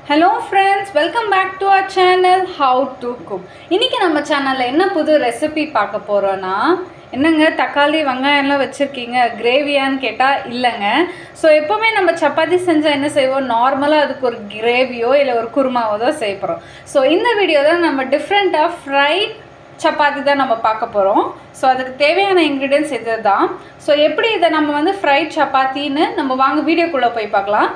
hello friends welcome back to our channel how to cook இன்றைக்கி நம்ம சேனலில் என்ன புது ரெசிபி பார்க்க போகிறோன்னா என்னங்க தக்காளி வெங்காயம்லாம் வச்சுருக்கீங்க கிரேவியான்னு கேட்டால் இல்லைங்க ஸோ எப்போவுமே நம்ம சப்பாத்தி செஞ்சால் என்ன செய்வோம் நார்மலாக அதுக்கு ஒரு கிரேவியோ இல்லை ஒரு குருமாவோ தான் செய்ய போகிறோம் ஸோ இந்த வீடியோ தான் நம்ம டிஃப்ரெண்ட்டாக ஃப்ரைட் சப்பாத்தி தான் நம்ம பார்க்க போகிறோம் ஸோ அதுக்கு தேவையான இன்க்ரீடியன்ஸ் இது தான் ஸோ எப்படி இதை நம்ம வந்து ஃப்ரைட் சப்பாத்தின்னு நம்ம வாங்க வீடியோக்குள்ளே போய் பார்க்கலாம்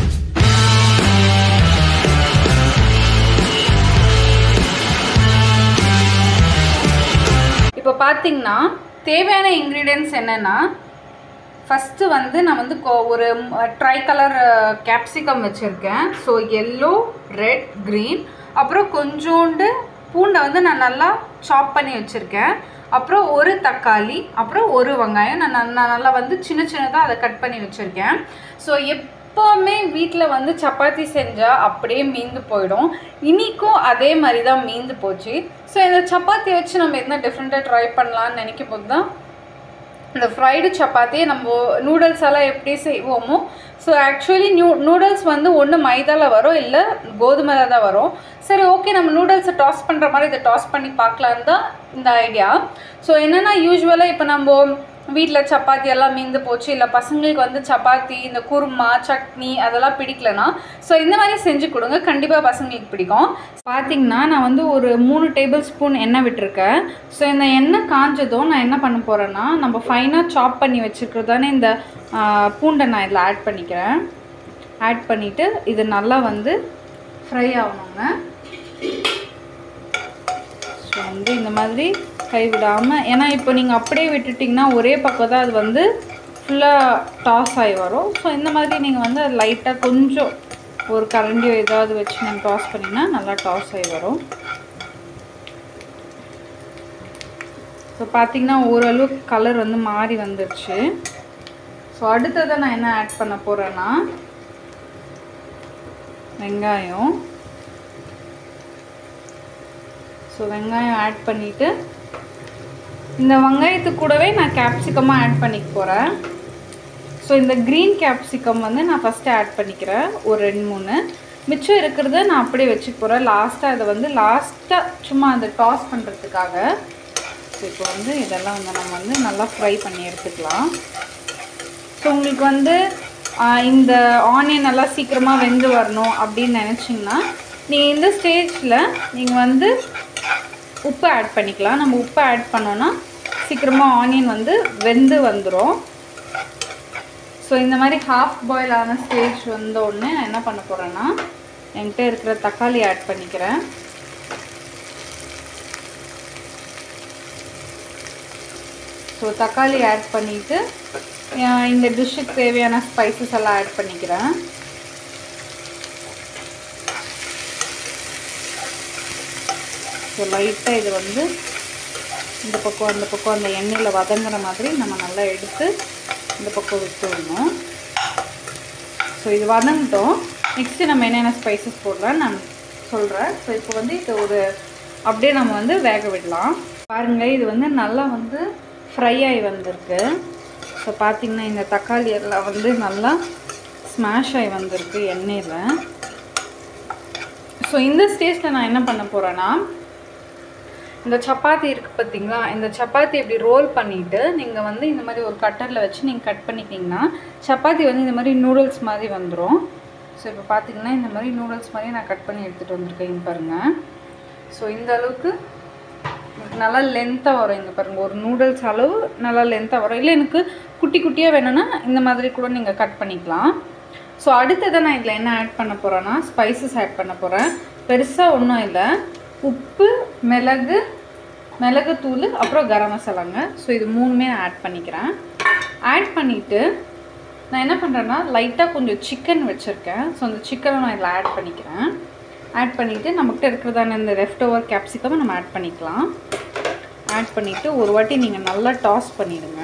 இப்போ பார்த்தீங்கன்னா தேவையான இன்க்ரீடியன்ஸ் என்னென்னா ஃபஸ்ட்டு வந்து நான் வந்து கொ- ஒரு ட்ரை கலர் கேப்சிகம் வச்சுருக்கேன் ஸோ எல்லோ ரெட் க்ரீன் அப்புறம் கொஞ்சோண்டு பூண்டை வந்து நான் நல்லா சாப் பண்ணி வச்சுருக்கேன் அப்புறம் ஒரு தக்காளி அப்புறம் ஒரு வெங்காயம் நான் ந- நான் நல்லா வந்து சின்ன சின்னதாக அதை கட் பண்ணி வச்சுருக்கேன் ஸோ எப்போவுமே வீட்டில் வந்து சப்பாத்தி செஞ்சால் அப்படியே மீந்து போயிடும் இன்றைக்கும் அதே மாதிரி தான் மீந்து போச்சு ஸோ இந்த சப்பாத்தி வச்சு நம்ம என்ன டிஃப்ரெண்ட்டாக ட்ரை பண்ணலான்னு நினைக்கும் போது தான் இந்த ஃப்ரைடு சப்பாத்தி நம்ம நூடுல்ஸ் எல்லாம் எப்படி செய்வோமோ ஸோ ஆக்சுவலி நியூ நூடுல்ஸ் வந்து ஒன்று மைதாவில் வரும் இல்லை கோதுமையில் தான் வரும் சரி ஓகே நம்ம நூடுல்ஸை டாஸ் பண்ணுற மாதிரி இதை டாஸ் பண்ணி பார்க்கலான்னு தான் இந்த ஐடியா ஸோ என்னென்னா யூஸ்வலாக இப்போ நம்ம வீட்டில் சப்பாத்தி எல்லாம் மீந்து போச்சு இல்லை பசங்களுக்கு வந்து சப்பாத்தி இந்த குருமா சட்னி அதெல்லாம் பிடிக்கலனா ஸோ இந்த மாதிரி செஞ்சு கொடுங்க கண்டிப்பாக பசங்களுக்கு பிடிக்கும் பார்த்தீங்கன்னா நான் வந்து ஒரு மூணு டேபிள் ஸ்பூன் எண்ணெய் விட்டுருக்கேன் ஸோ இந்த எண்ணெய் காஞ்சதும் நான் என்ன பண்ண போகிறேன்னா நம்ம ஃபைனாக சாப் பண்ணி வச்சுருக்கிறது தானே இந்த ஆ, பூண்டை நான் இதில் ஆட் பண்ணிக்கிறேன் ஆட் பண்ணிவிட்டு இது நல்லா வந்து ஃப்ரை ஆகணுங்க ஸோ வந்து இந்த மாதிரி கை விடாமல் ஏன்னா இப்போ நீங்கள் அப்படியே விட்டுட்டிங்கன்னா ஒரே பக்கம் தான் அது வந்து ஃபுல்லாக டாஸ் ஆகி வரும் ஸோ இந்த மாதிரி நீங்கள் வந்து அது லைட்டாக கொஞ்சம் ஒரு கரண்டியோ ஏதாவது வச்சு நீங்கள் டாஸ் பண்ணிங்கன்னா நல்லா டாஸ் ஆகி வரும் ஸோ பார்த்தீங்கன்னா ஓரளவுக்கு கலர் வந்து மாறி வந்துருச்சு ஸோ அடுத்ததை நான் என்ன ஆட் பண்ண போகிறேன்னா வெங்காயம் ஸோ வெங்காயம் ஆட் பண்ணிவிட்டு இந்த வெங்காயத்துக்கு கூடவே நான் கேப்சிகமாக ஆட் பண்ணிக்க போகிறேன் ஸோ இந்த க்ரீன் கேப்சிகம் வந்து நான் ஃபஸ்ட்டு ஆட் பண்ணிக்கிறேன் ஒரு ரெண்டு மூணு மிச்சம் இருக்கிறத நான் அப்படியே வச்சுக்க போகிறேன் லாஸ்ட்டாக அதை வந்து லாஸ்ட்டாக சும்மா அந்த டாஸ் பண்ணுறதுக்காக ஸோ இப்போ வந்து இதெல்லாம் வந்து நம்ம வந்து நல்லா ஃப்ரை பண்ணி எடுத்துக்கலாம் ஸோ உங்களுக்கு வந்து ஆஹ், இந்த ஆனியன் எல்லாம் சீக்கிரமாக வெந்து வரணும் அப்படின்னு நினச்சிங்கன்னா நீங்கள் இந்த ஸ்டேஜில் நீங்கள் வந்து உப்பு ஆட் பண்ணிக்கலாம் நம்ம உப்பு ஆட் பண்ணோன்னா சீக்கிரமாக ஆனியன் வந்து வெந்து வந்துடும் ஸோ இந்த மாதிரி ஹாஃப் பாயில் ஆன ஸ்டேஜ் வந்த உடனே நான் என்ன பண்ண போகிறேன்னா என்கிட்ட இருக்கிற தக்காளி ஆட் பண்ணிக்கிறேன் ஸோ தக்காளி ஆட் பண்ணிவிட்டு இந்த டிஷ்ஷுக்கு தேவையான ஸ்பைசஸ் எல்லாம் ஆட் பண்ணிக்கிறேன் ஸோ லைட்டாக இது வந்து இந்த பக்கம் அந்த பக்கம் அந்த எண்ணெயில் வதங்குற மாதிரி நம்ம நல்லா எடுத்து இந்த பக்கம் விட்டு விடணும் ஸோ இது வதங்கிட்டோம் நெக்ஸ்ட்டு நம்ம என்னென்ன ஸ்பைசஸ் போடலாம்னு நான் சொல்கிறேன் ஸோ இப்போ வந்து இது ஒரு அப்படியே நம்ம வந்து வேக விடலாம் பாருங்கள் இது வந்து நல்லா வந்து ஃப்ரை ஆகி வந்திருக்கு ஸோ பார்த்திங்கன்னா இந்த தக்காளி எல்லாம் வந்து நல்லா ஸ்மாஷ் ஆகி வந்திருக்கு எண்ணெயில் ஸோ இந்த ஸ்டேஜில் நான் என்ன பண்ண போகிறேன்னா இந்த சப்பாத்தி இருக்குது பார்த்தீங்களா இந்த சப்பாத்தி இப்படி ரோல் பண்ணிவிட்டு நீங்கள் வந்து இந்த மாதிரி ஒரு கட்டரில் வச்சு நீங்கள் கட் பண்ணிக்கிங்கன்னா சப்பாத்தி வந்து இந்த மாதிரி நூடுல்ஸ் மாதிரி வந்துடும் ஸோ இப்போ பார்த்தீங்கன்னா இந்த மாதிரி நூடுல்ஸ் மாதிரி நான் கட் பண்ணி எடுத்துகிட்டு வந்திருக்கேன் பாருங்கள் ஸோ இந்த அளவுக்கு எனக்கு நல்லா லென்த்தாக வரும் இங்கே பாருங்கள் ஒரு நூடுல்ஸ் அளவு நல்லா லென்த்தாக வரும் இல்லை எனக்கு குட்டி குட்டியாக வேணும்னா இந்த மாதிரி கூட நீங்கள் கட் பண்ணிக்கலாம் ஸோ அடுத்ததை நான் இதில் என்ன ஆட் பண்ண போகிறேன்னா ஸ்பைசஸ் ஆட் பண்ண போகிறேன் பெருசாக ஒன்றும் இல்லை உப்பு மிளகு மிளகுத்தூள் அப்புறம் கரம் மசாலாங்க ஸோ இது மூணுமே நான் ஆட் பண்ணிக்கிறேன் ஆட் பண்ணிவிட்டு நான் என்ன பண்ணுறேன்னா லைட்டாக கொஞ்சம் சிக்கன் வச்சுருக்கேன் ஸோ அந்த சிக்கனை நான் இதில் ஆட் பண்ணிக்கிறேன் ஆட் பண்ணிவிட்டு நம்மக்கிட்ட இருக்கிறதான இந்த லெஃப்ட் ஓவர் கேப்சிகம் நம்ம ஆட் பண்ணிக்கலாம் ஆட் பண்ணிவிட்டு ஒரு வாட்டி நீங்கள் நல்லா டாஸ் பண்ணிவிடுங்க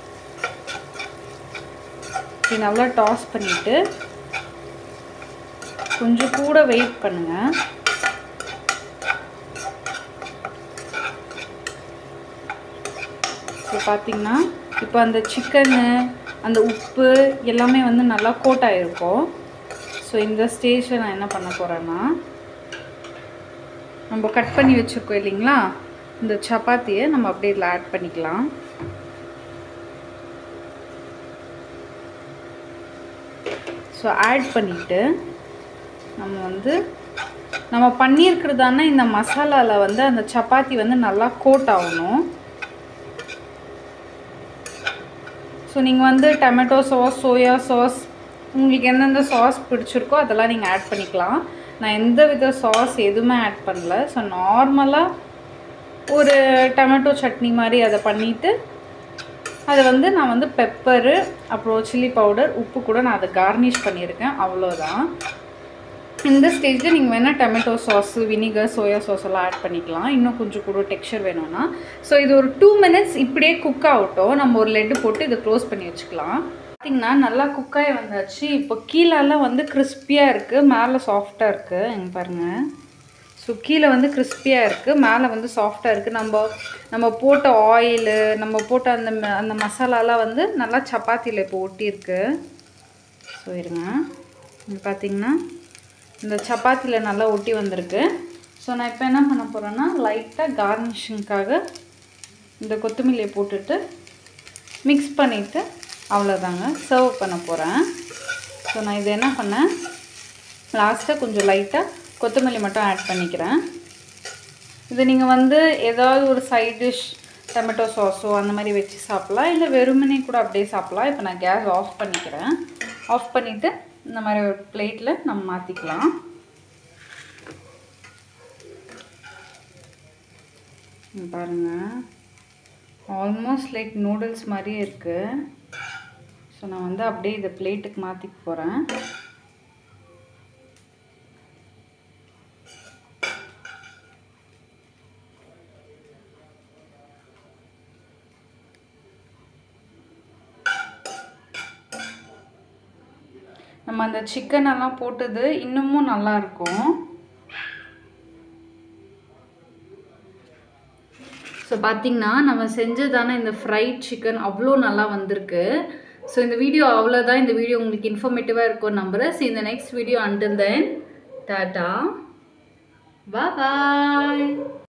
இப்படி நல்லா டாஸ் பண்ணிவிட்டு கொஞ்சம் கூட வெயிட் பண்ணுங்கள் ஸோ பார்த்தீங்கன்னா இப்போ அந்த சிக்கனு அந்த உப்பு எல்லாமே வந்து நல்லா கோட் ஆகிருக்கும் ஸோ ஸோ இந்த ஸ்டேஜில் நான் என்ன பண்ண போகிறேன்னா நம்ம கட் பண்ணி வச்சுருக்கோம் இல்லைங்களா இந்த சப்பாத்தியை நம்ம அப்படியே இதில் ஆட் பண்ணிக்கலாம் ஸோ ஆட் பண்ணிவிட்டு நம்ம வந்து நம்ம பண்ணியிருக்கிறதான இந்த மசாலாவில் வந்து அந்த சப்பாத்தி வந்து நல்லா கோட் ஆகணும் ஸோ நீங்கள் வந்து டொமேட்டோ சாஸ் சோயா சாஸ் உங்களுக்கு எந்தெந்த சாஸ் பிடிச்சிருக்கோ அதெல்லாம் நீங்கள் ஆட் பண்ணிக்கலாம் நான் எந்த வித சாஸ் எதுவுமே ஆட் பண்ணல ஸோ நார்மலாக ஒரு டொமேட்டோ சட்னி மாதிரி அதை பண்ணிவிட்டு அதை வந்து நான் வந்து பெப்பரு அப்புறம் சில்லி பவுடர் உப்பு கூட நான் அதை கார்னிஷ் பண்ணியிருக்கேன் அவ்வளோதான் இந்த ஸ்டேஜில் நீங்கள் வேணால் tomato sauce vinegar soya sauce எல்லாம் ஆட் பண்ணிக்கலாம் இன்னும் கொஞ்சம் கூட டெக்ஸ்சர் வேணும்னா ஸோ இது ஒரு டூ மினிட்ஸ் இப்படியே குக் ஆகட்டும் நம்ம ஒரு லெட்டு போட்டு இதை க்ளோஸ் பண்ணி வச்சுக்கலாம் பார்த்திங்கன்னா நல்லா குக்காகி வந்தாச்சு இப்போ கீழெல்லாம் வந்து கிறிஸ்பியாக இருக்குது மேலே சாஃப்டாக இருக்குது எங்க பாருங்கள் ஸோ கீழே வந்து கிறிஸ்பியாக இருக்குது மேலே வந்து சாஃப்டாக இருக்குது நம்ம நம்ம போட்ட ஆயிலு நம்ம போட்ட அந்த ம- அந்த மசாலாலாம் வந்து நல்லா சப்பாத்தியில் இப்போ ஒட்டியிருக்கு ஸோ இருங்க இங்க பார்த்தீங்கன்னா இந்த சப்பாத்தியில் நல்லா ஒட்டி வந்திருக்கு ஸோ நான் இப்போ என்ன பண்ண போகிறேன்னா லைட்டாக கார்னிஷிங்க்காக இந்த கொத்தமல்லியை போட்டுட்டு மிக்ஸ் பண்ணிவிட்டு அவ்வளோதாங்க சர்வ் பண்ண போகிறேன் ஸோ நான் இது என்ன பண்ணேன் லாஸ்ட்டாக கொஞ்சம் லைட்டாக கொத்தமல்லி மட்டும் ஆட் பண்ணிக்கிறேன் இது நீங்கள் வந்து ஏதாவது ஒரு சைட் டிஷ் டொமேட்டோ சாஸோ அந்த மாதிரி வச்சு சாப்பிட்லாம் இல்லை வெறுமனே கூட அப்படியே சாப்பிட்லாம் இப்போ நான் கேஸ் ஆஃப் பண்ணிக்கிறேன் ஆஃப் பண்ணிவிட்டு இந்த மாதிரி ஒரு பிளேட்டில் நம்ம மாற்றிக்கலாம் இங்க பாருங்க ஆல்மோஸ்ட் லைக் நூடுல்ஸ் மாதிரியே இருக்குது ஸோ நான் வந்து அப்படியே இதை பிளேட்டுக்கு மாற்றிக்க போகிறேன் நம்ம அந்த சிக்கன் எல்லாம் போட்டது இன்னமும் நல்லா இருக்கும் ஸோ பார்த்தீங்கன்னா நம்ம செஞ்சதான இந்த ஃப்ரைட் சிக்கன் அவ்வளோ நல்லா வந்திருக்கு ஸோ இந்த வீடியோ அவ்வளோதான் இந்த வீடியோ உங்களுக்கு இன்ஃபர்மேட்டிவாக இருக்கும்னு நம்புகிறேன் ஸோ இந்த next video until then tata பாய்